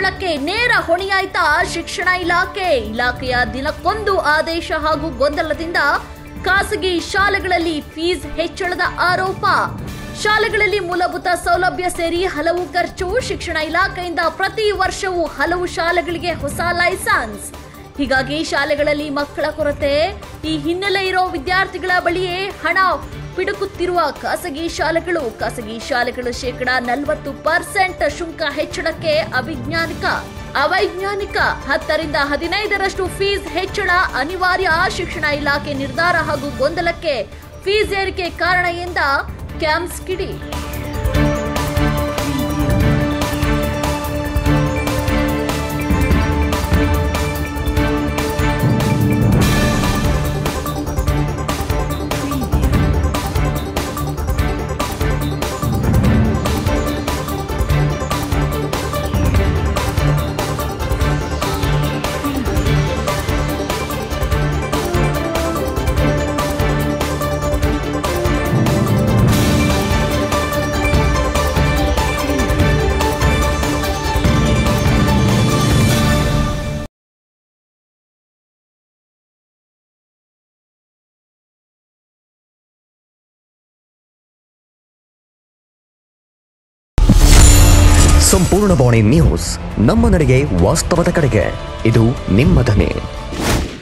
ಗೊಂದಲಕ್ಕೆ ನೇರ ಹೊಣೆಯಾಯ್ತಾ ಶಿಕ್ಷಣ ಇಲಾಖೆ ಇಲಾಖೆಯ ದಿನಕ್ಕೊಂದು ಆದೇಶ ಹಾಗೂ ಗೊಂದಲದಿಂದ ಖಾಸಗಿ ಶಾಲೆಗಳಲ್ಲಿ ಫೀಸ್ ಹೆಚ್ಚಳದ ಆರೋಪ ಶಾಲೆಗಳಲ್ಲಿ ಮೂಲಭೂತ ಸೌಲಭ್ಯ ಸೇರಿ ಹಲವು ಖರ್ಚು ಶಿಕ್ಷಣ ಇಲಾಖೆಯಿಂದ ಪ್ರತಿ ವರ್ಷವೂ ಹಲವು ಶಾಲೆಗಳಿಗೆ ಹೊಸ ಲೈಸೆನ್ಸ್ ಹೀಗಾಗಿ ಶಾಲೆಗಳಲ್ಲಿ ಮಕ್ಕಳ ಕೊರತೆ ಈ ಹಿನ್ನೆಲೆ ಇರೋ ವಿದ್ಯಾರ್ಥಿಗಳ ಬಳಿಯೇ ಹಣ ಪಿಡುಕುತ್ತಿರುವ ಖಾಸಗಿ ಶಾಲೆಗಳು ಖಾಸಗಿ ಶಾಲೆಗಳು ಶೇಕಡ ನಲವತ್ತು ಪರ್ಸೆಂಟ್ ಶುಲ್ಕ ಹೆಚ್ಚಳಕ್ಕೆ ಅವಿಜ್ಞಾನಿಕ ಅವೈಜ್ಞಾನಿಕ ಹತ್ತರಿಂದ ಹದಿನೈದರಷ್ಟು ಫೀಸ್ ಹೆಚ್ಚಳ ಅನಿವಾರ್ಯ ಶಿಕ್ಷಣ ಇಲಾಖೆ ನಿರ್ಧಾರ ಹಾಗೂ ಗೊಂದಲಕ್ಕೆ ಫೀಸ್ ಏರಿಕೆ ಕಾರಣ ಎಂದ ಕ್ಯಾಂಪ್ಸ್ ಕಿಡಿ ಸಂಪೂರ್ಣ ಬಾಣಿ ನ್ಯೂಸ್ ನಮ್ಮ ನಡೆಗೆ ವಾಸ್ತವದ ಕಡೆಗೆ ಇದು ನಿಮ್ಮ ಧ್ವನಿ